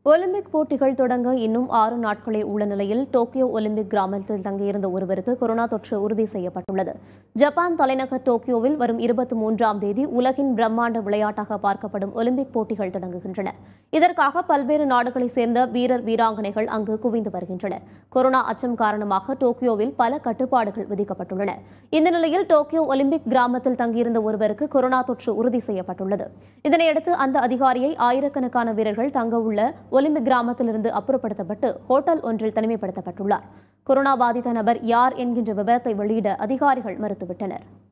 Olympic போட்டிகள் தொடங்க இன்னும் ஆறு நாட்களே உள்ள நிலையில் டோக்கியோ ஒலிம்பிக் கிராமத்தில் தங்கியிருந்த ஒருவருக்கு கொரோனா தொற்று உறுதி செய்யப்பட்டுள்ளது ஜப்பான் தலைநகர் டோக்கியோவில் வரும் இருபத்தி மூன்றாம் தேதி உலகின் பிரம்மாண்ட விளையாட்டாக பார்க்கப்படும் ஒலிம்பிக் போட்டிகள் தொடங்குகின்றன இதற்காக பல்வேறு நாடுகளைச் சேர்ந்த வீரர் வீராங்கனைகள் அங்கு குவிந்து வருகின்றனர் கொரோனா அச்சம் காரணமாக டோக்கியோவில் பல கட்டுப்பாடுகள் விதிக்கப்பட்டுள்ளன இந்த நிலையில் டோக்கியோ ஒலிம்பிக் கிராமத்தில் தங்கியிருந்த ஒருவருக்கு கொரோனா தொற்று உறுதி செய்யப்பட்டுள்ளது இதனையடுத்து அந்த அதிகாரியை ஆயிரக்கணக்கான வீரர்கள் தங்க உள்ள ஒலிம்பிக் கிராமத்திலிருந்து அப்புறப்படுத்தப்பட்டு ஹோட்டல் ஒன்றில் தனிமைப்படுத்தப்பட்டுள்ளார் கொரோனா பாதித்த நபர் யார் என்கின்ற விவரத்தை வெளியிட அதிகாரிகள் மறுத்துவிட்டனர்